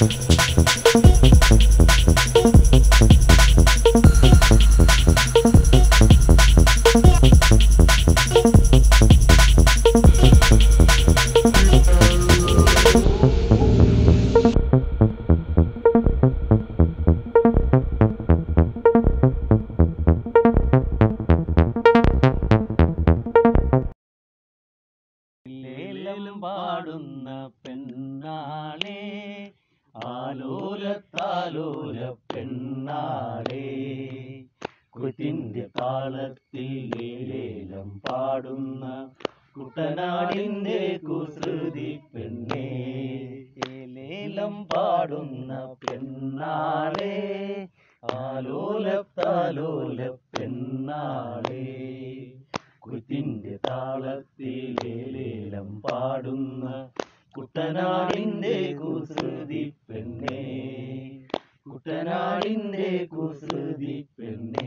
ലേലം പാടുന്ന പെണ്ണാളേ ആലോലത്താലോല പെണ്ണാളേ കുതിന്റെ താളത്തിൽ ലേലം പാടുന്ന കുട്ടനാടിന്റെ കുസൃതി പെണ്ണേ ലേലം പാടുന്ന പെണ്ണാളേ ആലോലത്താലോല പെണ്ണാളേ കുത്തിന്റെ താളത്തിലേലം പാടുന്ന കുട്ടനാടിന്റെ കുസൃതി പെണ്ണേ കുട്ടനാടിന്റെ കുസൃതി പെണ്ണേ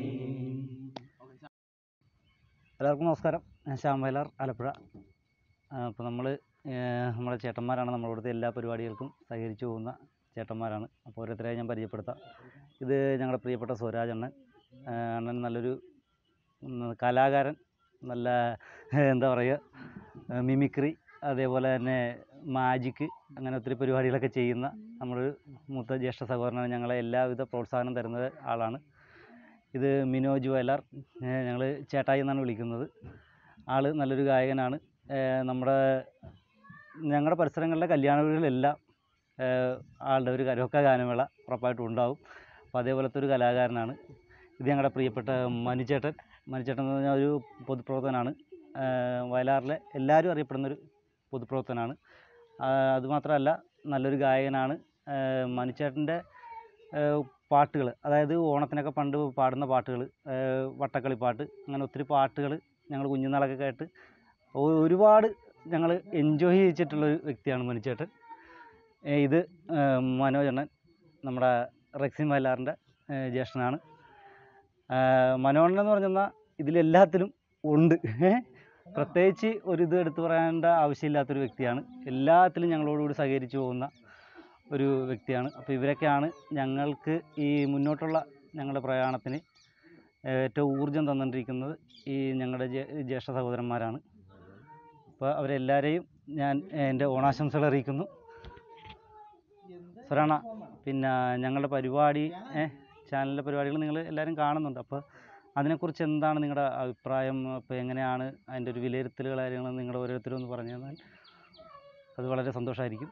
എല്ലാവർക്കും നമസ്കാരം ഞാൻ ശ്യാം വയലാർ ആലപ്പുഴ അപ്പോൾ നമ്മൾ നമ്മുടെ ചേട്ടന്മാരാണ് നമ്മുടെ ഇവിടുത്തെ എല്ലാ പരിപാടികൾക്കും സഹകരിച്ചു പോകുന്ന ചേട്ടന്മാരാണ് അപ്പോൾ ഓരോരുത്തരെയും ഞാൻ പരിചയപ്പെടുത്താം ഇത് ഞങ്ങളുടെ പ്രിയപ്പെട്ട സ്വരാജ് അണ്ണൻ ആ, അണ്ണൻ നല്ലൊരു ഉം, കലാകാരൻ നല്ല എന്താ പറയുക മിമിക്രി അതേപോലെ തന്നെ മാജിക്ക് അങ്ങനെ ഒത്തിരി പരിപാടികളൊക്കെ ചെയ്യുന്ന നമ്മുടെ മൂത്ത ജ്യേഷ്ഠ സഹോദരനാണ് ഞങ്ങളെ എല്ലാവിധ പ്രോത്സാഹനം തരുന്ന ആളാണ് ഇത് മിനോജ് വയലാർ ഞങ്ങൾ ചേട്ടായി എന്നാണ് വിളിക്കുന്നത് ആൾ നല്ലൊരു ഗായകനാണ് ഏഹ് നമ്മുടെ ഞങ്ങളുടെ പരിസരങ്ങളിലെ കല്യാണ വീടുകളിലെല്ലാം ഏഹ് ആളുടെ ഒരു കരോക്ക ഗാനമേള ഉറപ്പായിട്ടും ഉണ്ടാവും അപ്പോൾ അതേപോലത്തെ ഒരു കലാകാരനാണ് ഇത് ഞങ്ങളുടെ പ്രിയപ്പെട്ട മനുചേട്ടൻ മനുചേട്ടൻ എന്ന് പറഞ്ഞാൽ ഒരു പൊതുപ്രവർത്തകനാണ് ഏഹ് വയലാറിലെ എല്ലാവരും അറിയപ്പെടുന്നൊരു പൊതുപ്രവർത്തകനാണ് ആഹ് അതുമാത്രമല്ല നല്ലൊരു ഗായകനാണ് ഏഹ് മനുചേട്ടൻ്റെ പാട്ടുകൾ അതായത് ഓണത്തിനൊക്കെ പണ്ട് പാടുന്ന പാട്ടുകൾ വട്ടക്കളി പാട്ട് അങ്ങനെ ഒത്തിരി പാട്ടുകൾ ഞങ്ങൾ കുഞ്ഞുനാളൊക്കെ കേട്ട് ഒ- ഒരുപാട് ഞങ്ങൾ എൻജോയ് ചെയ്യിച്ചിട്ടുള്ള ഒരു വ്യക്തിയാണ് മനുചേട്ടൻ ഏ, ഇത് ഏ, മനോജണ്ണൻ നമ്മുടെ റെക്സിൻ വയലാറിൻ്റെ ഏ, ജ്യേഷ്ഠനാണ് ആ, മനോജണ്ണൻ എന്ന് പറഞ്ഞാൽ ഇതിലെല്ലാത്തിലും ഉണ്ട് ഏ? പ്രത്യേകിച്ച് ഒരു ഇത് എടുത്തു പറയേണ്ട ആവശ്യമില്ലാത്തൊരു വ്യക്തിയാണ് എല്ലാത്തിലും ഞങ്ങളോടുകൂടി സഹകരിച്ചു പോകുന്ന ഒരു വ്യക്തിയാണ് അപ്പോൾ ഇവരൊക്കെയാണ് ഞങ്ങൾക്ക് ഈ മുന്നോട്ടുള്ള ഞങ്ങളുടെ പ്രയാണത്തിന് ഏറ്റവും ഊർജം തന്നുകൊണ്ടിരിക്കുന്നത് ഈ ഞങ്ങളുടെ ജ്യേ- ജ്യേഷ്ഠ സഹോദരന്മാരാണ് അപ്പോൾ അവരെല്ലാവരെയും ഞാൻ എൻ്റെ ഓണാശംസകൾ അറിയിക്കുന്നു സ്വരണ പിന്നെ ഞങ്ങളുടെ പരിപാടി ചാനലിലെ പരിപാടികൾ നിങ്ങൾ എല്ലാവരും കാണുന്നുണ്ട് അപ്പോൾ അതിനെക്കുറിച്ച് എന്താണ് നിങ്ങളുടെ അഭിപ്രായം അപ്പോൾ എങ്ങനെയാണ് അതിൻ്റെ ഒരു വിലയിരുത്തൽ കാര്യങ്ങൾ നിങ്ങൾ ഓരോരുത്തരും ഒന്ന് പറഞ്ഞു തന്നാൽ അത് വളരെ സന്തോഷമായിരിക്കും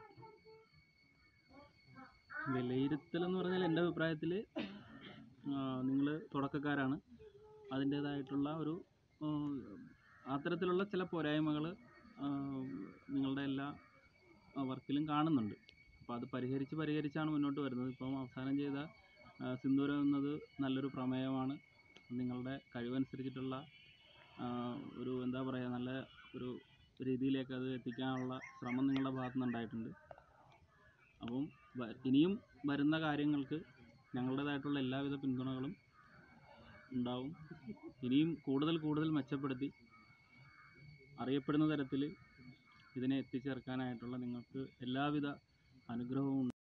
വിലയിരുത്തൽ എന്ന് പറഞ്ഞാൽ എൻ്റെ അഭിപ്രായത്തിൽ നിങ്ങൾ തുടക്കക്കാരാണ് അതിൻ്റേതായിട്ടുള്ള ഒരു ആ, അത്തരത്തിലുള്ള ചില പോരായ്മകൾ നിങ്ങളുടെ എല്ലാ വർക്കിലും കാണുന്നുണ്ട് അപ്പോൾ അത് പരിഹരിച്ച് പരിഹരിച്ചാണ് മുന്നോട്ട് വരുന്നത് ഇപ്പം അവസാനം ചെയ്ത ആ, സിന്ദൂരം എന്നത് നല്ലൊരു പ്രമേയമാണ് നിങ്ങളുടെ കഴിവനുസരിച്ചിട്ടുള്ള ആ, ഒരു എന്താ പറയുക നല്ല ഒരു രീതിയിലേക്ക് അത് എത്തിക്കാനുള്ള ശ്രമം നിങ്ങളുടെ ഭാഗത്തു നിന്നുണ്ടായിട്ടുണ്ട് അപ്പം വ- ഇനിയും വരുന്ന കാര്യങ്ങൾക്ക് ഞങ്ങളുടേതായിട്ടുള്ള എല്ലാവിധ പിന്തുണകളും ഉണ്ടാവും ഇനിയും കൂടുതൽ കൂടുതൽ മെച്ചപ്പെടുത്തി അറിയപ്പെടുന്ന തരത്തിൽ ഇതിനെ എത്തിച്ചേർക്കാനായിട്ടുള്ള നിങ്ങൾക്ക് എല്ലാവിധ അനുഗ്രഹവും ഉണ്ട്.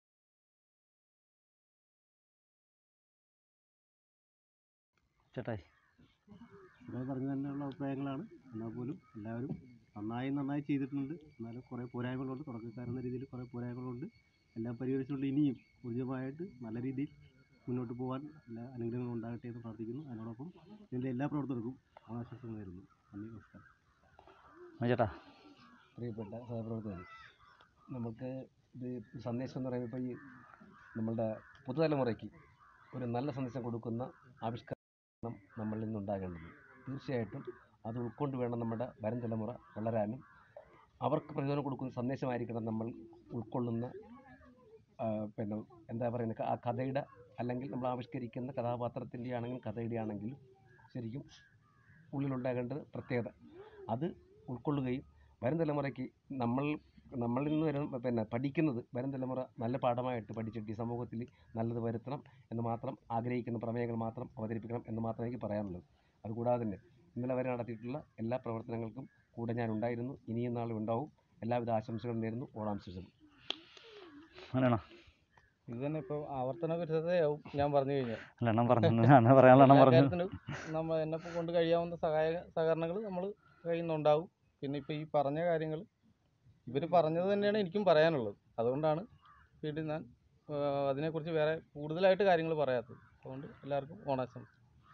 ചേട്ടായി ഇവിടെ പറഞ്ഞ തന്നെയുള്ള അഭിപ്രായങ്ങളാണ് എന്നാൽ പോലും എല്ലാവരും നന്നായി നന്നായി ചെയ്തിട്ടുണ്ട് എന്നാലും കുറേ പോരായ്മകളുണ്ട് തുടക്കക്കാരെന്ന രീതിയിൽ കുറേ പോരായ്മകളുണ്ട് എല്ലാം പരിഹരിച്ചുകൊണ്ട് ഇനിയും ഊർജ്ജമായിട്ട് നല്ല രീതിയിൽ മുന്നോട്ട് പോകാൻ എല്ലാ അനുഗ്രഹങ്ങളും ഉണ്ടാകട്ടെ എന്ന് പ്രാർത്ഥിക്കുന്നു അതിനോടൊപ്പം ഇതിൻ്റെ എല്ലാ പ്രവർത്തകർക്കും ഓണാശംസകൾ നേരുന്നു നന്ദി നമസ്കാരം ആ ചേട്ടാ പ്രിയപ്പെട്ട സഹപ്രവർത്തകർ നമുക്ക് ഇത് സന്ദേശം എന്ന് പറയുമ്പോൾ ഇപ്പോൾ ഈ നമ്മളുടെ പുതുതലമുറയ്ക്ക് ഒരു നല്ല സന്ദേശം കൊടുക്കുന്ന ആവിഷ്കരണം നമ്മളിൽ നിന്നുണ്ടാകേണ്ടത് തീർച്ചയായിട്ടും അത് ഉൾക്കൊണ്ട് വേണം നമ്മുടെ വരും തലമുറ വളരാനും അവർക്ക് പ്രചോദനം കൊടുക്കുന്ന സന്ദേശമായിരിക്കണം നമ്മൾ ഉൾക്കൊള്ളുന്ന ആ, പിന്നെ എന്താ പറയുക ആ കഥയുടെ അല്ലെങ്കിൽ നമ്മൾ ആവിഷ്കരിക്കുന്ന കഥാപാത്രത്തിൻ്റെ ആണെങ്കിലും കഥയുടെ ആണെങ്കിലും ശരിക്കും ഉള്ളിലുണ്ടാകേണ്ടത് പ്രത്യേകത അത് ഉൾക്കൊള്ളുകയും വരും തലമുറയ്ക്ക് നമ്മൾ നമ്മളിൽ നിന്ന് വരും പിന്നെ പഠിക്കുന്നത് വരും തലമുറ നല്ല പാഠമായിട്ട് പഠിച്ചിട്ട് ഈ സമൂഹത്തിൽ നല്ലത് വരുത്തണം എന്ന് മാത്രം ആഗ്രഹിക്കുന്ന പ്രമേയങ്ങൾ മാത്രം അവതരിപ്പിക്കണം എന്ന് മാത്രമേ എനിക്ക് പറയാനുള്ളത് അതുകൂടാതെ തന്നെ ഇന്നലെ വരെ നടത്തിയിട്ടുള്ള എല്ലാ പ്രവർത്തനങ്ങൾക്കും കൂടെ ഞാൻ ഉണ്ടായിരുന്നു ഇനിയും നാളും ഉണ്ടാവും എല്ലാവിധ ആശംസകളും നേരുന്നു ഓണാശംസകൾ അങ്ങനെയാണോ ഇത് തന്നെ ഇപ്പോൾ ആവർത്തന വിരുദ്ധതയാവും ഞാൻ പറഞ്ഞു കഴിഞ്ഞാൽ അല്ല എണ്ണം പറഞ്ഞു അങ്ങനെ പറയാനുള്ള എണ്ണം എല്ലാ പറഞ്ഞു കാര്യത്തിനും നമ്മൾ എന്നെ കൊണ്ട് കഴിയാവുന്ന സഹായ സഹകരണങ്ങൾ നമ്മൾ കയ്യിൽ നിന്നുണ്ടാവും പിന്നെ ഇപ്പോൾ ഈ പറഞ്ഞ കാര്യങ്ങൾ ഇവർ പറഞ്ഞത് തന്നെയാണ് എനിക്കും പറയാനുള്ളത് അതുകൊണ്ടാണ് വീട്ടിൽ ഞാൻ ആ, അതിനെക്കുറിച്ച് വേറെ കൂടുതലായിട്ട് കാര്യങ്ങൾ പറയാത്തത് അതുകൊണ്ട് എല്ലാവർക്കും ഓണാശംസ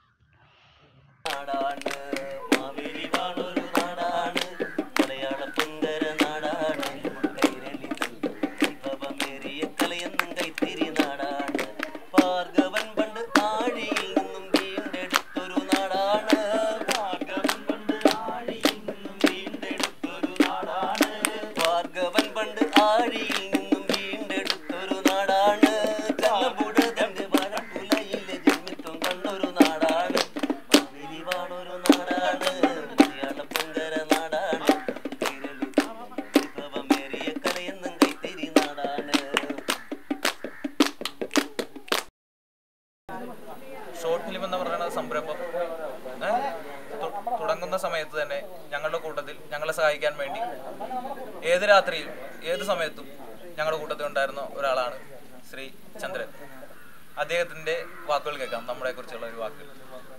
നാടാണ് മാവേലി വാണൊരു നാടാണ് മലയാള പൊങ്കര നാടാണ് കൈരളി വിഭവമേറിയ കലയെന്നും കൈത്തിരി നാടാണ് ഭാർഗവൻ പണ്ട് ആഴിയിൽ നിന്നും വീണ്ടെടുത്തൊരു നാടാണ് ഭാർഗവൻ പണ്ട് ആഴിയിൽ നിന്നും വീണ്ടെടുത്തൊരു നാടാണ് ഭാർഗവൻ പണ്ട് ആഴിയിൽ നിന്നും വീണ്ടെടുത്തൊരു നാടാണ് ചങ്ങമ്പുഴതന്റെ വരപ്പുലയിലെ ജന്മിത്വം കണ്ടൊരു നാടാണ് മാവേലി വാണൊരു നാടാണ് മലയാള പൊങ്കര നാടാണ് കൈരളി വിഭവമേറിയ കലയെന്നും കൈത്തിരി നാടാണ് ഷോർട്ട് ഫിലിം എന്ന് പറയുന്ന സംരംഭം ഏ, തു- തുടങ്ങുന്ന സമയത്ത് തന്നെ ഞങ്ങളുടെ കൂട്ടത്തിൽ ഞങ്ങളെ സഹായിക്കാൻ വേണ്ടി ഏത് രാത്രിയിലും ഏത് സമയത്തും ഞങ്ങളുടെ കൂട്ടത്തിൽ ഉണ്ടായിരുന്ന ഒരാളാണ് ശ്രീ ചന്ദ്രൻ അദ്ദേഹത്തിന്റെ വാക്കുകൾ കേൾക്കാം നമ്മളെ കുറിച്ചുള്ള ഒരു വാക്കുകൾ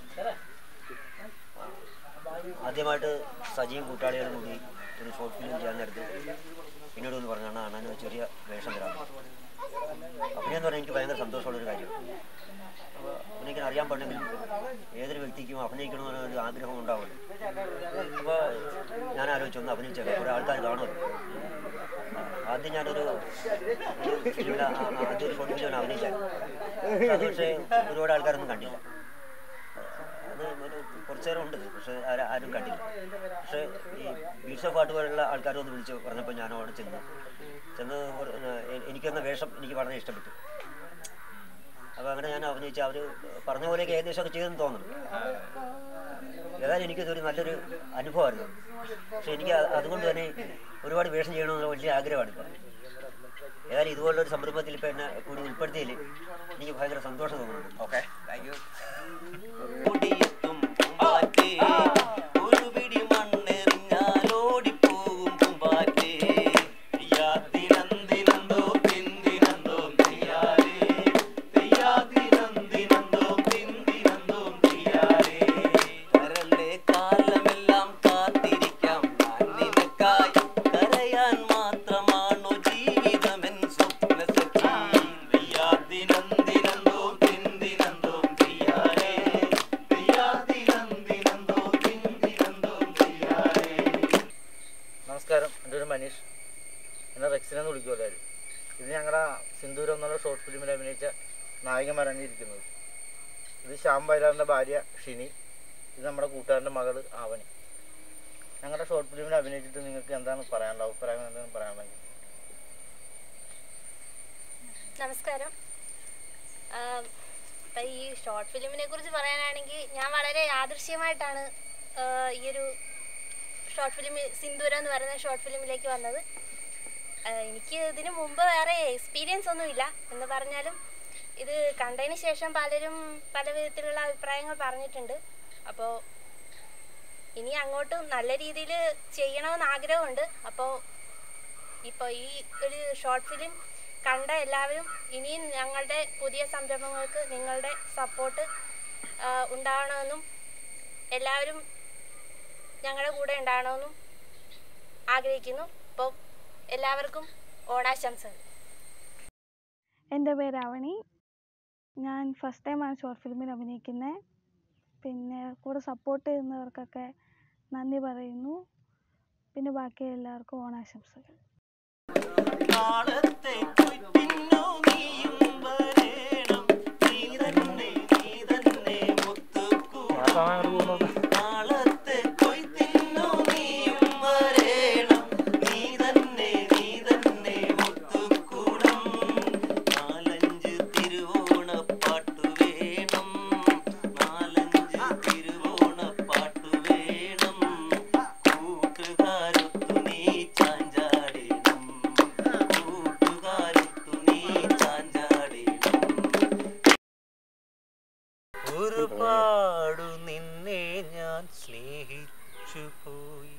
ആദ്യമായിട്ട് സജിയും കൂട്ടാളികളും കൂടി ഒരു ഷോർട്ട് ഫിലിം ചെയ്യാൻ നേരത്ത് എന്നോട് ഒന്ന് പറഞ്ഞാണ് അണ്ണൻ ഒരു ചെറിയ വേഷം തരാം അഭിനയം എന്ന് പറഞ്ഞാൽ എനിക്ക് ഭയങ്കര സന്തോഷമുള്ളൊരു കാര്യമാണ് അപ്പോൾ അഭിനയിക്കാൻ അറിയാൻ പാടില്ലെങ്കിലും ഏതൊരു വ്യക്തിക്കും അഭിനയിക്കണമെന്ന് ഒരു ആഗ്രഹം ഉണ്ടാവുമല്ലോ അപ്പോൾ ഞാൻ ആലോചിച്ചു ഒന്ന് അഭിനയിച്ചേക്കാം കുറേ ആൾക്കാർ കാണുമല്ലോ ആദ്യം ഞാനൊരു ഒരു ഫിലിമിൽ ആദ്യം ഒരു ഷോർട്ട് ഫിലിമിലാണ് അഭിനയിച്ചത് അത് പക്ഷേ ഒരുപാട് ആൾക്കാരൊന്നും കണ്ടില്ല അത് ഒരു കുറച്ച് നേരം ഉണ്ട് പക്ഷെ ആരും ആരും കണ്ടില്ല പക്ഷേ ഈ ബീറ്റ്സ് ഓഫ് പാട്ട് പോലുള്ള ആൾക്കാരൊന്ന് വിളിച്ച് പറഞ്ഞപ്പോൾ ഞാൻ അവിടെ ചെന്നു ചെന്ന് ഒരു- എ- എനിക്കെന്ന വേഷം എനിക്ക് വളരെ ഇഷ്ടപ്പെട്ടു അപ്പോൾ അങ്ങനെ ഞാൻ അഭിനയിച്ച് അവർ പറഞ്ഞ പോലെയൊക്കെ ഏകദേശം ഒക്കെ ചെയ്തെന്ന് തോന്നുന്നു ഏതായാലും എനിക്കിതൊരു നല്ലൊരു അനുഭവമായിരുന്നു പക്ഷെ എനിക്ക് അത് അതുകൊണ്ട് തന്നെ ഒരുപാട് വേഷം ചെയ്യണമെന്നുള്ള വലിയ ആഗ്രഹമാണ് ഇപ്പം ഏതായാലും ഇതുപോലുള്ള ഒരു സംരംഭത്തിൽ ഇപ്പം എന്നെ കൂടി ഉൾപ്പെടുത്തിയതിൽ എനിക്ക് ഭയങ്കര സന്തോഷം തോന്നുന്നുണ്ട് ഓക്കെ താങ്ക് യു കൊടിയെത്തും പൂമ്പാറ്റേ ഒരു പിടി മണ്ണെറിഞ്ഞാലോടിപ്പോകും പൂമ്പാറ്റേ തെയ്യാത്തിനന്തിനന്തോ തിന്തിനന്തോ തെയ്യാരേ തെയ്യാത്തിനന്തിനന്തോ തിന്തിനന്തോ തെയ്യാരേ കരളെ കാലമെല്ലാം കാത്തിരിക്കാം ഞാൻ നിനക്കായി കരയാൻ മാത്രമാണോ ജീവിതമെൻ സ്വപ്ന സഖി തെയ്യാത്തിനന്തിനന്തോ തിന്തിനന്തോ തെയ്യാരേ തെയ്യാത്തിനന്തിനന്തോ തിന്തിനന്തോ തെയ്യാരേ നമസ്കാരം എൻ്റെ ഒരു മനീഷ് എന്നെ റെക്സിനെന്ന് വിളിക്കുമല്ലായിരുന്നു ഇത് ഞങ്ങളുടെ സിന്ദൂരം എന്നുള്ള ഷോർട്ട് ഫിലിമിൽ അഭിനയിച്ച നായികമാരാണ് ഇരിക്കുന്നത് ഇത് ശ്യാം ബൈലാറിൻ്റെ ഭാര്യ ഷിനി ഇത് നമ്മുടെ കൂട്ടുകാരൻ്റെ മകള് ആവണി ഞങ്ങളുടെ ഷോർട്ട് ഫിലിമിൽ അഭിനയിച്ചിട്ട് നിങ്ങൾക്ക് എന്താണ് പറയാനുള്ളത് അഭിപ്രായം എന്താണ് പറയാനുള്ളത് നമസ്കാരം ആം, ഇപ്പം ഈ ഷോർട്ട് ഫിലിമിനെ കുറിച്ച് പറയാനാണെങ്കിൽ ഞാൻ വളരെ യാദൃശ്യമായിട്ടാണ് ആ, ഈ ഒരു ഷോർട്ട് ഫിലിം സിന്ദൂരം എന്ന് പറയുന്ന ഷോർട്ട് ഫിലിമിലേക്ക് വന്നത് ആ, എനിക്ക് ഇതിനു മുമ്പ് വേറെ എക്സ്പീരിയൻസ് ഒന്നുമില്ല എന്ന് പറഞ്ഞാലും ഇത് കണ്ടതിന് ശേഷം പലരും പല വിധത്തിലുള്ള അഭിപ്രായങ്ങൾ പറഞ്ഞിട്ടുണ്ട് അപ്പോൾ ഇനി അങ്ങോട്ട് നല്ല രീതിയിൽ ചെയ്യണമെന്ന് ആഗ്രഹമുണ്ട് അപ്പോൾ ഇപ്പോൾ ഈ ഒരു ഷോർട്ട് ഫിലിം കണ്ട എല്ലാവരും ഇനിയും ഞങ്ങളുടെ പുതിയ സംരംഭങ്ങൾക്ക് നിങ്ങളുടെ സപ്പോർട്ട് ഉണ്ടാവണമെന്നും എല്ലാവരും ഞങ്ങളുടെ കൂടെ ഉണ്ടാവണമെന്നും ആഗ്രഹിക്കുന്നു അപ്പോൾ എല്ലാവർക്കും ഓണാശംസകൾ എൻ്റെ പേര് അവണി ഞാൻ ഫസ്റ്റ് ടൈമാണ് ഷോർട്ട് ഫിലിമിൽ അഭിനയിക്കുന്നത് പിന്നെ കൂടെ സപ്പോർട്ട് ചെയ്യുന്നവർക്കൊക്കെ നന്ദി പറയുന്നു പിന്നെ ബാക്കി എല്ലാവർക്കും ഓണാശംസകൾ നാളത്തെ കൊയ്ത്തിനോ നീയും വരേണം നീ തന്നെ നീ തന്നെ മുത്തുക്കൂടം നാളത്തെ കൊയ്ത്തിനോ നീയും വരേണം നീ തന്നെ നീ തന്നെ മുത്തുക്കൂടം നാലഞ്ച് തിരുവോണപ്പാട്ടു വേണം നാലഞ്ച് തിരുവോണപ്പാട്ടു വേണം കൂട്ടുകാരൊത്തു നീ ചാഞ്ചാടേണം കൂട്ടുകാരൊത്തു നീ ചാഞ്ചാടേണം ഒരുപാടു നിന്നെ ഞാൻ സ്നേഹിച്ചു പോയി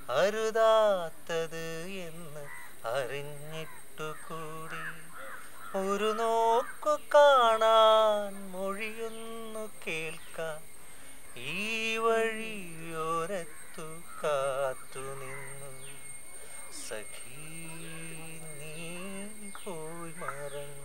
അരുതാത്തത് എന്ന് അറിഞ്ഞിട്ടു കൂടി ഒരു നോക്കു കാണാൻ മൊഴിയൊന്നു കേൾക്കാൻ ഈ വഴിയോരത്തു കാത്തു നിന്നു സഖീ നീ പോയി മറഞ്ഞു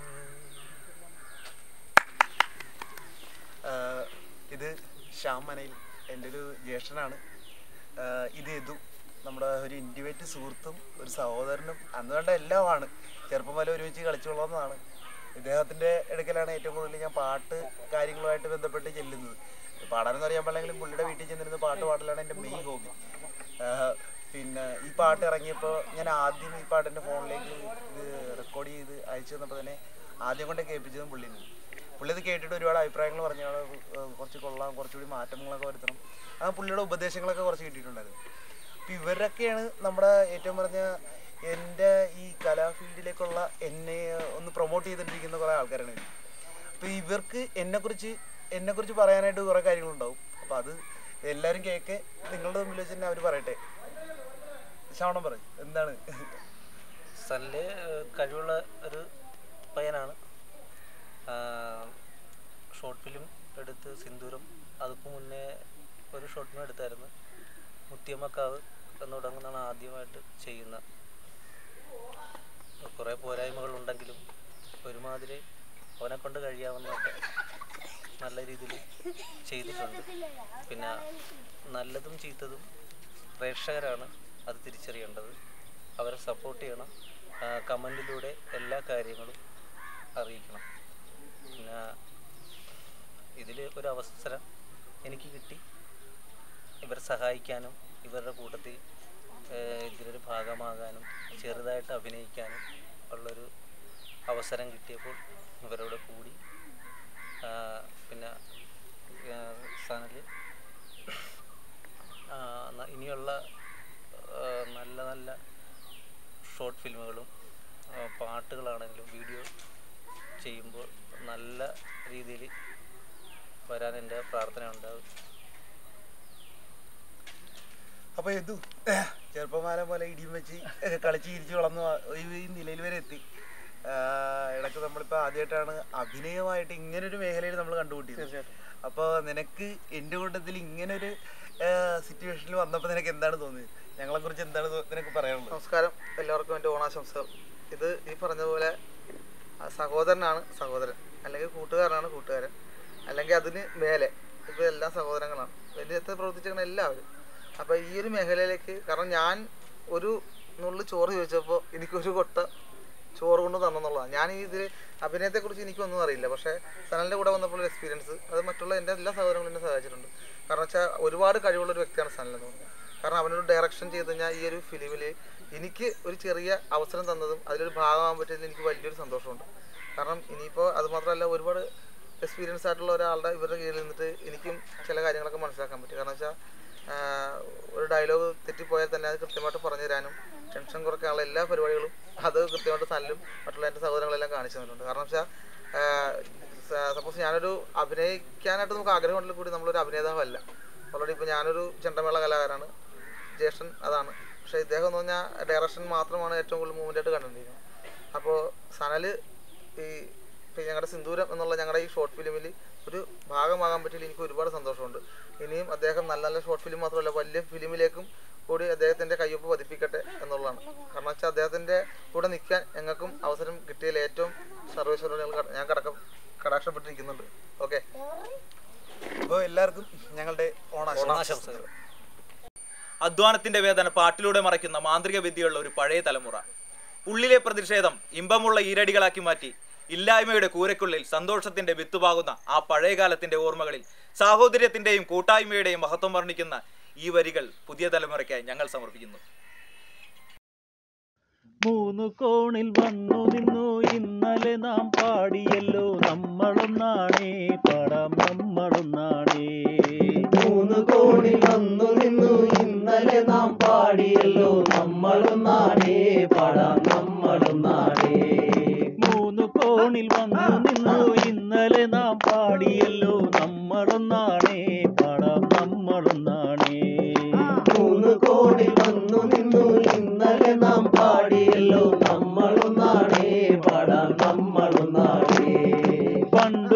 ആഹ് ഇത് ശ്യാം മനയിൽ എൻ്റെ ഒരു ജ്യേഷ്ഠനാണ് ആഹ് ഇത് യദു നമ്മുടെ ഒരു ഇൻറ്റിമേറ്റ് സുഹൃത്തും ഒരു സഹോദരനും അന്ന് വേണ്ട എല്ലാമാണ് ചെറുപ്പം മുതലേ ഒരുമിച്ച് കളിച്ചു വളർന്നതാണ് ഇദ്ദേഹത്തിൻ്റെ ഇടയ്ക്കലാണ് ഏറ്റവും കൂടുതൽ ഞാൻ പാട്ട് കാര്യങ്ങളുമായിട്ട് ബന്ധപ്പെട്ട് ചെല്ലുന്നത് പാടാനെന്ന് പറയാൻ പാടില്ലെങ്കിലും പുള്ളിയുടെ വീട്ടിൽ ചെന്നിരുന്ന് പാട്ട് പാടലാണ് എൻ്റെ മെയിൻ ഹോബി പിന്നെ ഈ പാട്ട് ഇറങ്ങിയപ്പോൾ ഞാൻ ആദ്യം ഈ പാട്ട് എൻ്റെ ഫോണിലേക്ക് ഇത് റെക്കോർഡ് ചെയ്ത് അയച്ചു തന്നപ്പോൾ തന്നെ ആദ്യം കൊണ്ട് കേൾപ്പിച്ചതും പുള്ളിയിൽ നിന്ന് പുള്ളി ഇത് കേട്ടിട്ട് ഒരുപാട് അഭിപ്രായങ്ങൾ പറഞ്ഞു "ആള്, ഏർ, കുറച്ച് കൊള്ളാം കുറച്ചുകൂടി മാറ്റങ്ങളൊക്കെ വരുത്തണം ആ പുള്ളിയുടെ ഉപദേശങ്ങളൊക്കെ കുറച്ച് കിട്ടിയിട്ടുണ്ടായിരുന്നു അപ്പം ഇവരൊക്കെയാണ് നമ്മുടെ ഏറ്റവും പറഞ്ഞ എൻ്റെ ഈ കലാ ഫീൽഡിലേക്കുള്ള എന്നെ ഒന്ന് പ്രൊമോട്ട് ചെയ്തിട്ടിരിക്കുന്ന കുറേ ആൾക്കാരാണ് ഇവർ അപ്പോൾ ഇവർക്ക് എന്നെക്കുറിച്ച് എന്നെക്കുറിച്ച് പറയാനായിട്ട് കുറേ കാര്യങ്ങളുണ്ടാവും അപ്പോൾ അത് എല്ലാവരും കേൾക്ക് നിങ്ങളുടെ മുമ്പിൽ വെച്ച് തന്നെ അവർ പറയട്ടെ ശ്രാവണം പറയും എന്താണ് സല്ല് കഴിവുള്ള ഒരു പയ്യനാണ് ഷോർട്ട് ഫിലിം എടുത്ത് സിന്ദൂരം അതിക്ക് മുന്നേ ഒരു ഷോർട്ട് ഫിലിം എടുത്തായിരുന്നു മുത്തിയമ്മക്കാവ് എന്ന് തുടങ്ങുന്നതാണ് ആദ്യമായിട്ട് ചെയ്യുന്ന കുറേ പോരായ്മകളുണ്ടെങ്കിലും ഒരുമാതിരി അവനെ കൊണ്ട് കഴിയാവുന്നതൊക്കെ നല്ല രീതിയിൽ ചെയ്തിട്ടുണ്ട് പിന്നെ നല്ലതും ചീത്തതും പ്രേക്ഷകരാണ് അത് തിരിച്ചറിയേണ്ടത് അവരെ സപ്പോർട്ട് ചെയ്യണം കമൻറ്റിലൂടെ എല്ലാ കാര്യങ്ങളും അറിയിക്കണം പിന്നെ ഇതിൽ ഒരു അവസരം എനിക്ക് കിട്ടി ഇവരെ സഹായിക്കാനും ഇവരുടെ കൂട്ടത്തിൽ ഏഹ്, ഇതിലൊരു ഭാഗമാകാനും ചെറുതായിട്ട് അഭിനയിക്കാനും ഉള്ളൊരു അവസരം കിട്ടിയപ്പോൾ ഇവരോട് കൂടി ആ, പിന്നെ സനല് ഇനിയുള്ള ആ, നല്ല നല്ല ഷോർട്ട് ഫിലിമുകളും ആ, പാട്ടുകളാണെങ്കിലും വീഡിയോ ചെയ്യുമ്പോൾ നല്ല രീതിയിൽ വരാൻ എൻ്റെ പ്രാർത്ഥന ഉണ്ടാകും അപ്പോൾ ഇതു ചെറുപ്പമാലം പോലെ ഇടിയും വെച്ച് കളിച്ച് ചിരിച്ച് വളർന്നു വ- ഈ ഈ നിലയിൽ വരെ എത്തി ആഹ് ഇടയ്ക്ക് നമ്മളിപ്പോൾ ആദ്യമായിട്ടാണ് അഭിനയമായിട്ട് ഇങ്ങനൊരു മേഖലയിൽ നമ്മൾ കണ്ടുമുട്ടിയത് അപ്പോൾ നിനക്ക് എൻ്റെ കൂട്ടത്തിൽ ഇങ്ങനൊരു സിറ്റുവേഷനിൽ വന്നപ്പോൾ നിനക്ക് എന്താണ് തോന്നിയത് ഞങ്ങളെക്കുറിച്ച് എന്താണ് തോ- നിനക്ക് പറയാനുള്ളത് നമസ്കാരം എല്ലാവർക്കും എൻ്റെ ഓണാശംസകൾ ഇത് ഈ പറഞ്ഞതുപോലെ ആ സഹോദരനാണ് സഹോദരൻ അല്ലെങ്കിൽ കൂട്ടുകാരനാണ് കൂട്ടുകാരൻ അല്ലെങ്കിൽ അതിന് മേലെ ഇപ്പോൾ എല്ലാം സഹോദരങ്ങളാണ് വലിയത്തെ പ്രവർത്തിച്ചിരിക്കുന്ന എല്ലാവരും അപ്പോൾ ഈ ഒരു മേഖലയിലേക്ക് കാരണം ഞാൻ ഒരു നുള്ളു ചോറ് ചോദിച്ചപ്പോൾ എനിക്കൊരു കൊട്ട ചോറ് കൊണ്ട് തന്നെന്നുള്ളതാണ് ഞാൻ ഈ ഇതിൽ അഭിനയത്തെക്കുറിച്ച് എനിക്കൊന്നും അറിയില്ല പക്ഷേ സനലിൻ്റെ കൂടെ വന്നപ്പോൾ ഒരു എക്സ്പീരിയൻസ് അത് മറ്റുള്ള എൻ്റെ എല്ലാ സഹോദരങ്ങളും എന്നെ സഹായിച്ചിട്ടുണ്ട് കാരണം വെച്ചാൽ ഒരുപാട് കഴിവുള്ള ഒരു വ്യക്തിയാണ് സനൽ എന്ന് പറഞ്ഞത് കാരണം അവനൊരു ഡയറക്ഷൻ ചെയ്ത് കഴിഞ്ഞാൽ ഈ ഒരു ഫിലിമിൽ എനിക്ക് ഒരു ചെറിയ അവസരം തന്നതും അതിലൊരു ഭാഗമാകാൻ പറ്റിയതിൽ എനിക്ക് വലിയൊരു സന്തോഷമുണ്ട് കാരണം ഇനിയിപ്പോൾ അത് മാത്രമല്ല ഒരുപാട് എക്സ്പീരിയൻസ് ആയിട്ടുള്ള ഒരാളുടെ ഇവരുടെ കീഴിൽ നിന്നിട്ട് എനിക്കും ചില കാര്യങ്ങളൊക്കെ മനസ്സിലാക്കാൻ പറ്റും കാരണം വെച്ചാൽ ഒരു ഡയലോഗ് തെറ്റിപ്പോയാൽ തന്നെ അത് കൃത്യമായിട്ട് പറഞ്ഞു തരാനും ടെൻഷൻ കുറയ്ക്കാനുള്ള എല്ലാ പരിപാടികളും അത് കൃത്യമായിട്ട് സനലും മറ്റുള്ള എൻ്റെ സഹോദരങ്ങളെല്ലാം കാണിച്ചു തന്നിട്ടുണ്ട് കാരണം വെച്ചാൽ സപ്പോസ് ഞാനൊരു അഭിനയിക്കാനായിട്ട് നമുക്ക് ആഗ്രഹമുണ്ടെങ്കിൽ കൂടി നമ്മളൊരു അഭിനേതാവല്ല ഓൾറെഡി ഇപ്പോൾ ഞാനൊരു ചെണ്ടമേള കലാകാരാണ് ജ്യേഷ്ഠൻ അതാണ് പക്ഷേ ഇദ്ദേഹം എന്ന് പറഞ്ഞാൽ ഡയറക്ഷൻ മാത്രമാണ് ഏറ്റവും കൂടുതൽ മൂവ്മെൻ്റ് ആയിട്ട് കണ്ടിരിക്കുന്നത് അപ്പോൾ സനൽ ഈ ഇപ്പം ഞങ്ങളുടെ സിന്ദൂരം എന്നുള്ള ഞങ്ങളുടെ ഈ ഷോർട്ട് ഫിലിമിൽ ഒരു ഭാഗമാകാൻ പറ്റിയതിൽ എനിക്ക് ഒരുപാട് സന്തോഷമുണ്ട് ഇനിയും അദ്ദേഹം നല്ല നല്ല ഷോർട്ട് ഫിലിം മാത്രമല്ല വലിയ ഫിലിമിലേക്കും കൂടി അദ്ദേഹത്തിൻ്റെ കയ്യൊപ്പ് പതിപ്പിക്കട്ടെ എന്നുള്ളതാണ് കാരണം വെച്ചാൽ അദ്ദേഹത്തിൻ്റെ കൂടെ നിൽക്കാൻ ഞങ്ങൾക്കും അവസരം കിട്ടിയതിൽ ഏറ്റവും സർവേശ്വരോട് ഞങ്ങൾ കട- ഞാൻ കടക്കം കടാക്ഷപ്പെട്ടിരിക്കുന്നുണ്ട് ഓക്കെ അപ്പോൾ എല്ലാവർക്കും ഞങ്ങളുടെ ഓണാശംസകൾ അധ്വാനത്തിന്റെ വേദന പാട്ടിലൂടെ മറയ്ക്കുന്ന മാന്ത്രിക വിദ്യയുള്ള ഒരു പഴയ തലമുറ ഉള്ളിലെ പ്രതിഷേധം ഇമ്പമുള്ള ഈരടികളാക്കി മാറ്റി ഇല്ലായ്മയുടെ കൂരയ്ക്കുള്ളിൽ സന്തോഷത്തിന്റെ വിത്തുപാകുന്ന ആ പഴയ കാലത്തിന്റെ ഓർമ്മകളിൽ സാഹോദര്യത്തിന്റെയും കൂട്ടായ്മയുടെയും മഹത്വം വർണ്ണിക്കുന്ന ഈ വരികൾ പുതിയ തലമുറയ്ക്കായി ഞങ്ങൾ സമർപ്പിക്കുന്നു മൂന്നു കോണിൽ വന്നു നിന്നു ഇന്നലെ നാം പാടിയല്ലോ നമ്മളൊന്നാണേ പാടാം നമ്മളൊന്നാണേ മൂന്ന് കോണിൽ വന്നു നിന്നു ഇന്നലെ നാം പാടിയല്ലോ നമ്മളൊന്നാടേ പാടാം നമ്മളൊന്നാടേ മൂന്നു കോണിൽ വന്നു നിന്നു ഇന്നലെ നാം പാടിയല്ലോ നമ്മളൊന്നാണേ പാടാം നമ്മളൊന്നാണേ മൂന്ന് കോണിൽ വന്നു നിന്നു ഇന്നലെ നാം പാടിയല്ലോ നമ്മളൊന്നാടേ പാടാം നമ്മളൊന്നാടേ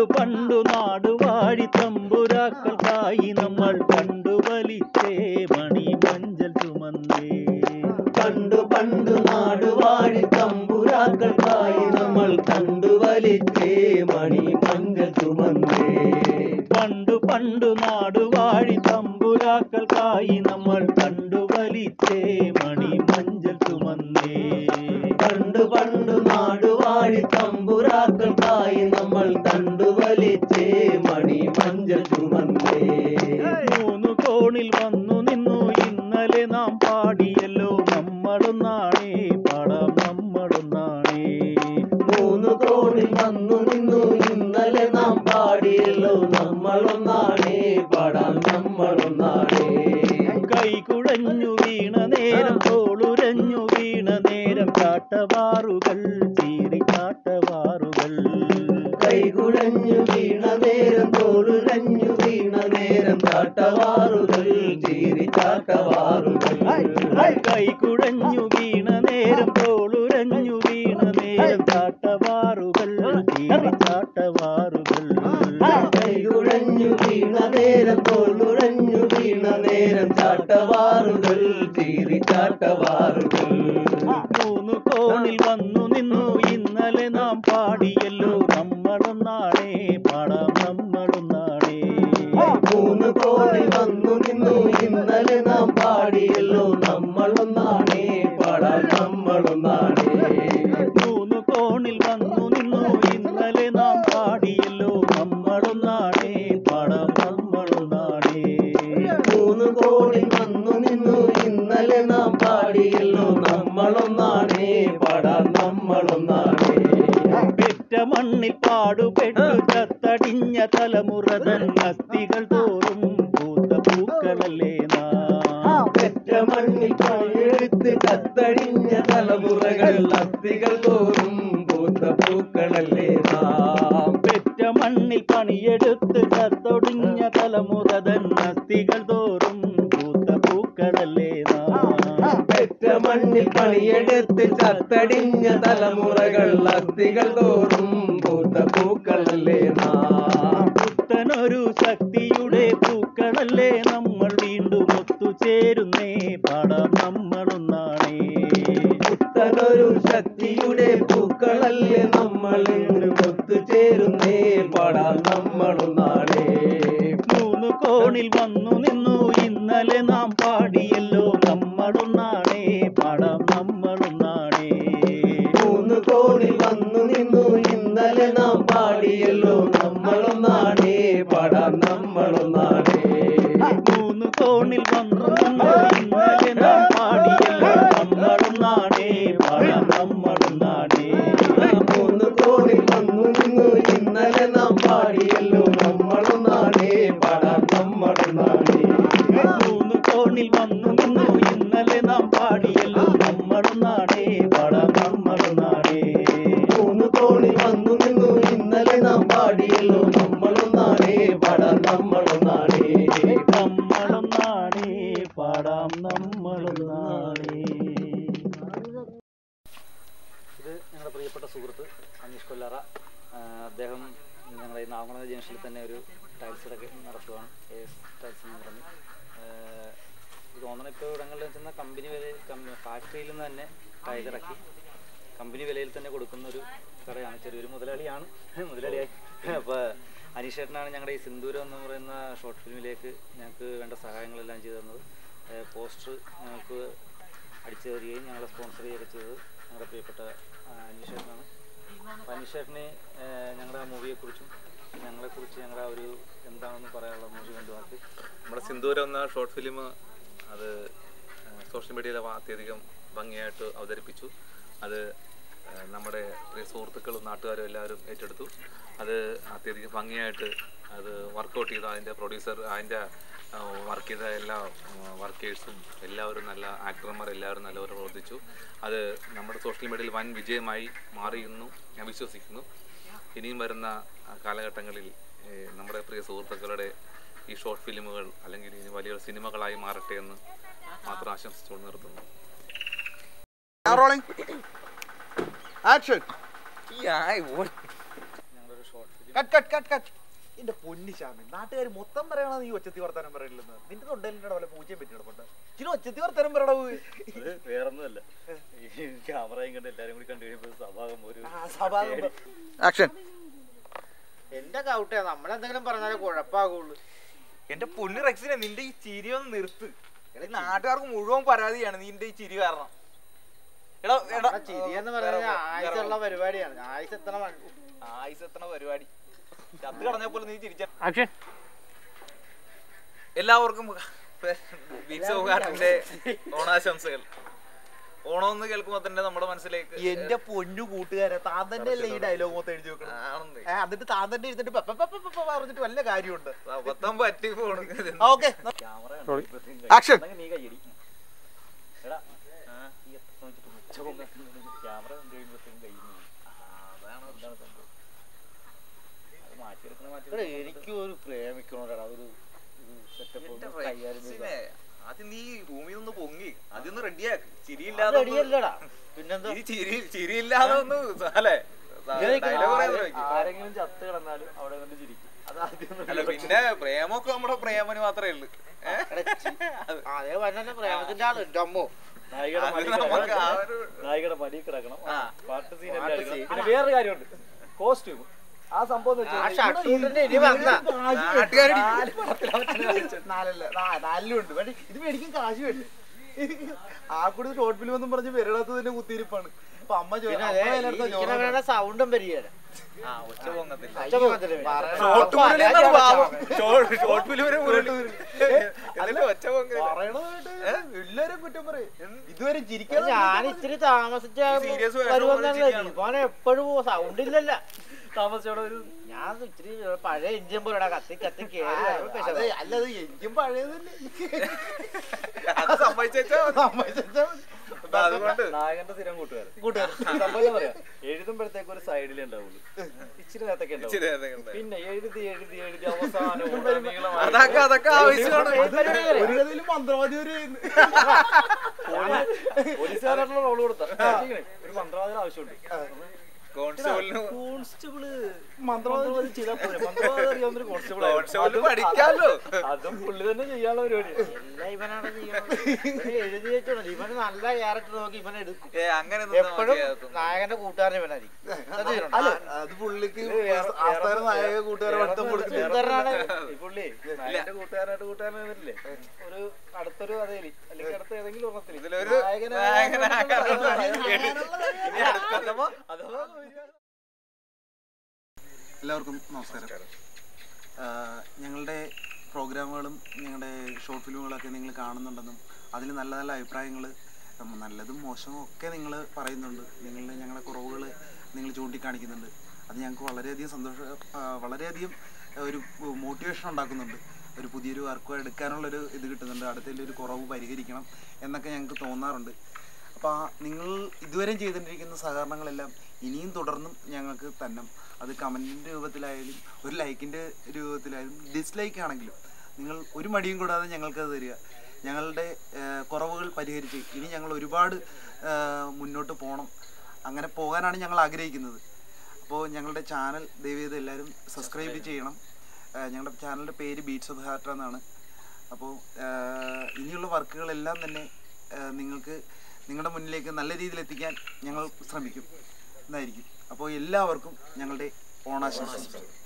പണ്ടു നാടുവാഴി തമ്പുരാക്കൾക്കായി നമ്മൾ കണ്ടു വലിച്ചേ മണി മഞ്ചൽ ചുമന്നേ പണ്ടു പണ്ടു നാടുവാഴി തമ്പുരാക്കൾക്കായി നമ്മൾ കണ്ടു വലിച്ചേ മണി മഞ്ചൽ ചുമന്നേ പണ്ടു പണ്ടു നാടുവാഴി തമ്പുരാക്കൾക്കായി നമ്മൾ കണ്ടു വലിച്ചേ മണി മഞ്ചൽ ചുമന്നേ പണ്ടു പണ്ടു നാടുവാഴി തമ്പുരാക്കൾക്കായി നമ്മൾ കണ്ടു വലിച്ചേ മണി മഞ്ചൽ ചുമന്നേ മൂന്നു കോണിൽ വന്നു നിന്നു ഇന്നലെ നാം പാടിയല്ലോ നമ്മളൊന്നാണേ പാടാം നമ്മളൊന്നാണേ മൂന്ന് കോണിൽ വന്നു നിന്നു ഇന്നലെ നാം പാടിയല്ലോ നമ്മളൊന്നാണേ പാടാൻ നമ്മളൊന്നാണേ കൈകുഴഞ്ഞു വീണ നേരം തോളുരഞ്ഞു വീണ നേരം ചാട്ടവാറുകൾ ചീറി ചാട്ടവാറുകൾ കൈകുഴഞ്ഞു വീണ നേരം തോളുരഞ്ഞു വീണ നേരം ചാട്ടവാറുകൾ ചീരി ചാട്ടവാറുകൾ കൈകുഴഞ്ഞു വീണ നേരം തോളുരഞ്ഞു വീണ നേരം ചാട്ടവാറുകൾ ചീറി ചാട്ടവാറുകൾ കൈകുഴഞ്ഞു വീണ നേരം തോളുരഞ്ഞു വീണ നേരം ചാട്ടവാറുകൾ ചീരി ചാട്ടവാറുകൾ മൂന്ന് കോണിൽ വന്നു നിന്നു ഇന്നലെ നാം പാടിയല്ലോ നമ്മളൊന്നാണേ പാടാം നമ്മളൊന്നാണേ മൂന്ന് കോണിൽ വന്നു നിന്നു ഇന്നലെ നാം പാടിയല്ലോ നമ്മളൊന്നാണേ പാടാൻ നമ്മളൊന്നാണേ മൂന്ന് കോണിൽ വന്നു നിന്നു ഇന്നലെ നാം പാടിയല്ലോ നമ്മളൊന്നാണേ പാടാം നമ്മളൊന്നാണേ മൂന്ന് കോണിൽ വന്നു നിന്നു ഇന്നലെ നാം പാടിയല്ലോ നമ്മളൊന്നാണേ പാടാൻ നമ്മളൊന്നാണേ പെറ്റ മണ്ണിൽ പാടുപെട്ടു ചത്തടിഞ്ഞ തലമുറതൻ അസ്ഥികൾ തോറും പൂത്ത പൂക്കളല്ലേ നാം പെറ്റ മണ്ണിൽ പണിയെടുത്ത് ചത്തടിഞ്ഞ തലമുറകൾ അസ്ഥികൾ തോറും പൂത്ത പൂക്കളല്ലേ നാം പെറ്റ മണ്ണിൽ പണിയെടുത്ത് ചത്തൊടിഞ്ഞ തലമുറതൻ അസ്ഥികൾ തോറും പൂത്ത പൂക്കളല്ലേ നാം പെറ്റ മണ്ണിൽ പണിയെടുത്ത് ചത്തടിഞ്ഞ തലമുറകൾ അസ്ഥികൾ തോറും പൂത്ത പൂക്കളല്ലേ നാം പുത്തനൊരു ശക്തിയുടെ പൂക്കളല്ലേ നമ്മൾ വീണ്ടും ഒത്തുചേരുന്നേ പാടാം നമ്മളൊന്നാണേ പുത്തനൊരു ശക്തിയുടെ പൂക്കളല്ലേ നമ്മൾ ഇന്ന് ഒത്തുചേരുന്നേ പാടാൻ നമ്മളൊന്നാളേ മൂന്ന് കോണിൽ വന്നു നിന്നു ഇന്നലെ നാം പാടിയല്ലോ നമ്മളൊന്നാണേ പാടാം നമ്മളൊന്നാണേ മൂന്ന് കോണിൽ വന്നു നിന്നു ഇന്നലെ നാം പാടിയല്ലോ നമ്മളൊന്നാണേ പാടാൻ നമ്മളൊന്നാണേ മൂന്ന് കോണിൽ വന്നു നിന്നു ഇന്നലെ നാം പാടിയല്ലോ നമ്മളൊന്നാണേ പാടാം നമ്മളൊന്നാണേ മൂന്ന് കോണിൽ വന്നു നിന്നു ഇന്നലെ നാം പാടിയല്ലോ നമ്മളൊന്നാണേ പാടാൻ നമ്മളൊന്നാണേ മൂന്ന് കോണിൽ വന്നു നിന്നു ഇന്നലെ നാം പാടിയല്ലോ നമ്മളൊന്നാണേ പാടാം നമ്മളൊന്നാണേ മൂന്ന് കോണിൽ വന്നു നിന്നു ഇന്നലെ നാം പാടിയല്ലോ നമ്മളൊന്നാണേ പാടാൻ നമ്മളൊന്നാണേ നമ്മളൊന്നാണേ പാടാം നമ്മളൊന്നാണേ ഇത് ഞങ്ങളുടെ പ്രിയപ്പെട്ട സുഹൃത്ത് അനീഷ് കൊല്ലറ ആ, അദ്ദേഹം ഞങ്ങളുടെ ഈ നാഗമണ ജംഗ്ഷനിൽ തന്നെ ഒരു ടൈൽസ് കട നടത്തുകയാണ് എ എസ് ടൈൽസ് എന്ന് പറഞ്ഞ് ആ, ഇത് തോന്നണം ഇപ്പോൾ ഇവിടങ്ങളിൽ ചെന്ന കമ്പനി വില ഫാക്ടറിയിൽ നിന്ന് തന്നെ ടൈൽ ഇറക്കി കമ്പനി വിലയിൽ തന്നെ കൊടുക്കുന്ന ഒരു കടയാണ് ചെറിയൊരു മുതലാളിയാണ് മുതലാളിയായി അപ്പോൾ അനീഷേട്ടനാണ് ഞങ്ങളുടെ ഈ സിന്ദൂരം എന്ന് പറയുന്ന ഷോർട്ട് ഫിലിമിലേക്ക് ഞങ്ങൾക്ക് വേണ്ട സഹായങ്ങളെല്ലാം ചെയ്തു തന്നത് പോസ്റ്റർ ഞങ്ങൾക്ക് അടിച്ചു തരികയും ഞങ്ങളെ സ്പോൺസർ ചെയ്യുകയൊക്കെ ചെയ്തത് ഞങ്ങളുടെ പ്രിയപ്പെട്ട ആ, അനീഷേട്ടനാണ് അപ്പോൾ അനീഷേട്ടനെ ഞങ്ങളുടെ ആ മൂവിയെക്കുറിച്ചും ഞങ്ങളെക്കുറിച്ച് ഞങ്ങളുടെ ആ ഒരു എന്താണെന്ന് പറയാനുള്ള മൂവി രണ്ട് വാക്ക് നമ്മുടെ സിന്ദൂരം എന്ന ഷോർട്ട് ഫിലിം അത് സോഷ്യൽ മീഡിയയിൽ അത്യധികം ഭംഗിയായിട്ട് അവതരിപ്പിച്ചു അത് ആ, നമ്മുടെ പ്രിയ സുഹൃത്തുക്കളും നാട്ടുകാരും എല്ലാവരും ഏറ്റെടുത്തു അത് അത്യധികം ഭംഗിയായിട്ട് അത് വർക്കൗട്ട് ചെയ്തു അതിൻ്റെ പ്രൊഡ്യൂസർ അതിൻ്റെ വർക്ക് ചെയ്ത എല്ലാ വർക്കേഴ്സും എല്ലാവരും നല്ല ആക്ടർമാർ എല്ലാവരും നല്ലപോലെ പ്രവർത്തിച്ചു അത് നമ്മുടെ സോഷ്യൽ മീഡിയയിൽ വൻ വിജയമായി മാറിയെന്നു ഞാൻ വിശ്വസിക്കുന്നു ഇനിയും വരുന്ന ആ, കാലഘട്ടങ്ങളിൽ ഏഹ്, നമ്മുടെ പ്രിയ സുഹൃത്തുക്കളുടെ ഈ ഷോർട്ട് ഫിലിമുകൾ അല്ലെങ്കിൽ ഇനി വലിയ സിനിമകളായി മാറട്ടെ എന്ന് മാത്രം ആശംസിച്ചുകൊണ്ട് നിർത്തുന്നു Rolling. Action. ഞങ്ങളൊരു short film cut cut cut cut എന്റെ പൊന്നി ശ്യാമി നാട്ടുകാർ മൊത്തം പറയണത് നീ ഒച്ചത്തി വർത്താനം പറയില്ലെന്ന് നിന്റെ തൊണ്ടലിന്റെ വല്ല പൂച്ചയും പറ്റി കിടപ്പുണ്ട് ചില ഒച്ചത്തി വർത്താനം പറയണ അത് വേറൊന്നുമല്ല ഈ ക്യാമറയും കണ്ട് എല്ലാരും കൂടി കണ്ടു കഴിയുമ്പോൾ സഭാഗം ഒരു സഭാഗം ആക്ഷൻ എന്റെ കൗട്ടെ നമ്മളെന്തെങ്കിലും പറഞ്ഞാലേ കുഴപ്പമാകുള്ളൂ എന്റെ പൊന്നു റെക്സിനെ നിന്റെ ഈ ചിരി ഒന്ന് നിർത്ത് എടാ, ഈ നാട്ടുകാർക്ക് മുഴുവൻ പരാതിയാണ് നിന്റെ ഈ ചിരി കാരണം എടാ എടാ നമ്മുടെ ചിരി എന്ന് പറയുന്നത് ആയുസുള്ള പരിപാടിയാണ് ആയുസ് എത്ര ആയുസ് എത്തണ പരിപാടി ചത്ത് കളഞ്ഞ പോലെ നീ ചിരിച്ച ആക്ഷൻ എല്ലാവർക്കും ബീറ്റ്സോകാരന്റെ ഓണാശംസകൾ ഓണം എന്ന് കേൾക്കുമ്പോ തന്നെ നമ്മുടെ മനസ്സിലേക്ക് എന്റെ പൊന്നു കൂട്ടുകാരെ താൻ തന്നെ അല്ലേ ഈ ഡയലോഗ് മൊത്തം എഴുതി വെക്കണം ആണെന്ന്. ഏ, എന്നിട്ട് താൻ തന്നെ ഇരുന്നിട്ട് പ- പ- പ- പ- പ- പറഞ്ഞിട്ട് വല്ല കാര്യമുണ്ട് അബദ്ധം പറ്റി പോണു ഓക്കെ ആക്ഷൻ നീ കയ്യടി എടാ ഈ എത്ര നോക്കിയിട്ട് ഉച്ചകൊന്ന് ക്യാമറ കണ്ടു കഴിയുമ്പോഴത്തേക്കും കയ്യിൽ നിന്ന് വീഴും. അതാണ് എന്താണ് സംഭവം അത് മാറ്റിയെടുക്കണ മാറ്റി എനിക്ക് ഒരു പ്രേമിക്കണോടാ ഒരു സെറ്റപ്പ് എന്റെ കൈകാര്യം റെക്സിനെ, ആദ്യം നീ ഭൂമിയിൽ നിന്ന് പൊങ്ങി ആദ്യം ഒന്ന് റെഡിയാക്ക് അത് ചിരിയില്ലാതെ ഒന്ന് റെഡിയല്ലടാ പിന്നെന്താ ഈ ചിരി ചിരിയില്ലാതെ ഒന്ന് അല്ലേ ഇതിലേക്ക് dialogue പറയാൻ ആരെ- തുടങ്ങി. ആരെങ്കിലും ചത്ത് കിടന്നാലും അവിടെ കൊണ്ട് ചിരിക്കും അത് ആദ്യം ഒന്ന് അല്ല പിന്നെ പ്രേമൊക്കെ നമ്മുടെ പ്രേമന് മാത്രമേ ഉള്ളൂ ഏ? അതേ പറഞ്ഞ പ്രേമത്തിന്റെ ആള് എന്റെ അമ്മോ നായികയുടെ അത് മടി നമുക്ക് ആ കിടക്കണം. ഒരു നായികയുടെ മടി കിടക്കണം ആ. പാട്ട് സീൻ പാട്ട് എല്ലാം scene. എടുക്കണം. പിന്നെ വേറൊരു കാര്യമുണ്ട് കോസ്റ്റ്യൂം ആ സംഭവം എന്ന് ആ വെച്ചാൽ ഷർട്ട് ഇട്ടിട്ട് ഇനി വന്ന നാട്ടുകാരുടെ നാല് പടത്തിലാണ് കാണിച്ചത്. നാലല്ല നാ- നാലിലുണ്ട് പക്ഷേ ഇത് മേടിക്കും കാശ് വേണ്ട ആ കൂടി ഷോർട്ട് ഫിലിം ഒന്നും പറഞ്ഞ് വരണത്ത് തന്നെ കുത്തിയിരിപ്പാണ് അപ്പൊ അമ്മ ചോ- പിന്നെ അമ്മ അതേ അതിനടുത്ത ചോറ് ഇരിക്കണ സൗണ്ടും വരികയില്ല ആ ഒച്ച പൊങ്ങത്തില്ല ഒച്ച പൊങ്ങത്തില്ല പിന്നെ. ഷോർട്ട് അപ്പൊ ഫിലിം അല്ലാതെ പാവം വെച്ചാ ഷോർട്ട് ഷോർട്ട് ഫിലിം വരെ ഉരുണ്ട് എന്നിട്ട് ഒച്ച പൊങ്ങില്ല പറയണത് കേട്ട് എല്ലാരും കുറ്റം പറയും ഇതുവരെ മതി. ചിരിക്കാതെ ഞാൻ ഇത്തിരി താമസിച്ച serious വേഷം വരുമെന്നല്ലേ പോലെ ഇവൻ എപ്പോഴും സൗണ്ട് ഇല്ലല്ല താമസിച്ചോടെ ഒരു ഞാൻ ഇത്തിരി പഴയ എഞ്ചിൻ പോലെടാ കത്തി കത്തി കേറി വരുമ്പോ അതെ പെശകാ. അല്ലത് എനിക്കും പഴയതല്ലേ അത് സമ്മതിച്ചാ മതി. സമ്മതിച്ചാ മതി. അപ്പൊ അതുകൊണ്ട് നായകന്റെ സ്ഥിരം കൂട്ടുകാരൻ കൂട്ടുകാരൻ. സംഭവം എന്താ പറയാ എഴുതുമ്പോഴത്തേക്ക് ഒരു സൈഡിലേ ഉണ്ടാവുള്ളൂ ഇച്ചിരി നേരത്തൊക്കെ ഇച്ചിരി ഉണ്ടാവും നേരത്തേക്ക് ഉണ്ടാവും. പിന്നെ എഴുതി എഴുതി എഴുതി അവസാനം ഉടനീളമായി അതൊക്കെ അതൊക്കെ ആവശ്യമാണ് ഒരു കഥയിലും മന്ത്രവാദി ഒരു പോലീസുകാരായിട്ടുള്ള റോള് കൊടുത്ത ഒരു മന്ത്രവാദിയുടെ ആവശ്യമുണ്ട് കോൺസ്റ്റബിളിന് കോൺസ്റ്റബിള് മന്ത്രവാദി ചെയ്താൽ പോരെ മന്ത്രവാദം അറിയാവുന്നൊരു കോൺസ്റ്റബിൾ കോൺസ്റ്റബിളിന് പഠിക്കാമല്ലോ അതും പുള്ളി തന്നെ ചെയ്യാനുള്ള പരിപാടി എല്ലാം ഇവനാണ് ചെയ്യണത്. ഇവന് എഴുതി വെച്ചോളൂ ഇവന് നല്ല ക്യാരക്ടർ നോക്കി ഇവനെ എടുക്കും ഏ അങ്ങനെ എപ്പോഴും നായകന്റെ കൂട്ടുകാരൻ ഇവനായിരിക്കും അത് ചെയ്യണം. അല്ല അത് പുള്ളിക്ക് ആസ്ഥാന നായക കൂട്ടുകാരെ വട്ടം കൊടുക്കുന്നില്ല സുന്ദരനാണ് ഈ പുള്ളി നായകന്റെ കൂട്ടുകാരനായിട്ട് കൂട്ടുകാരനായിരുന്നില്ലേ ഒരു അടുത്തൊരു കഥയിൽ അല്ലെങ്കിൽ അടുത്ത ഏതെങ്കിലും ഒരെണ്ണത്തിൽ ഇതിലൊരു നായകനായ- നായകനാകാനുള്ള ഇനി അടുത്ത അഥവാ അഥവാ എല്ലാവർക്കും നമസ്കാരം ആ, ഞങ്ങളുടെ പ്രോഗ്രാമുകളും ഞങ്ങളുടെ ഷോർട്ട് ഫിലിമുകളൊക്കെ നിങ്ങൾ കാണുന്നുണ്ടെന്നും അതിൽ നല്ല നല്ല അഭിപ്രായങ്ങൾ നല്ലതും മോശവും ഒക്കെ നിങ്ങൾ പറയുന്നുണ്ട് നിങ്ങൾ ഞങ്ങളുടെ കുറവുകൾ നിങ്ങൾ ചൂണ്ടിക്കാണിക്കുന്നുണ്ട് അത് ഞങ്ങൾക്ക് വളരെയധികം സന്തോഷം ആ, വളരെയധികം ഒരു മോട്ടിവേഷൻ ഉണ്ടാക്കുന്നുണ്ട് ഒരു പുതിയൊരു വർക്ക് എടുക്കാനുള്ളൊരു ഇത് കിട്ടുന്നുണ്ട് അടുത്തതിൽ ഒരു കുറവ് പരിഹരിക്കണം എന്നൊക്കെ ഞങ്ങൾക്ക് തോന്നാറുണ്ട് അപ്പോൾ ആ നിങ്ങൾ ഇതുവരെയും ചെയ്തുകൊണ്ടിരിക്കുന്ന സഹകരണങ്ങളെല്ലാം ഇനിയും തുടർന്നും ഞങ്ങൾക്ക് തന്നെ അത് കമൻറ്റിൻ്റെ രൂപത്തിലായാലും ഒരു ലൈക്കിൻ്റെ രൂപത്തിലായാലും ഡിസ്ലൈക്ക് ആണെങ്കിലും നിങ്ങൾ ഒരു മടിയും കൂടാതെ ഞങ്ങൾക്കത് തരിക ഞങ്ങളുടെ ആ, കുറവുകൾ പരിഹരിച്ച് ഇനി ഞങ്ങൾ ഒരുപാട് ആ, മുന്നോട്ട് പോകണം അങ്ങനെ പോകാനാണ് ഞങ്ങൾ ആഗ്രഹിക്കുന്നത് അപ്പോൾ ഞങ്ങളുടെ ചാനൽ ദയവേത് എല്ലാവരും സബ്സ്ക്രൈബ് ചെയ്യണം ആ, ഞങ്ങളുടെ ചാനലിൻ്റെ പേര് ബീറ്റ്സ് ഓഫ് ഹാർട്ട് എന്നാണ് അപ്പോൾ ആ, ഇനിയുള്ള വർക്കുകളെല്ലാം തന്നെ ആ, നിങ്ങൾക്ക് നിങ്ങളുടെ മുന്നിലേക്ക് നല്ല രീതിയിൽ എത്തിക്കാൻ ഞങ്ങൾ ശ്രമിക്കും എന്നായിരിക്കും അപ്പോൾ എല്ലാവർക്കും ഞങ്ങളുടെ ഓണാശംസകൾ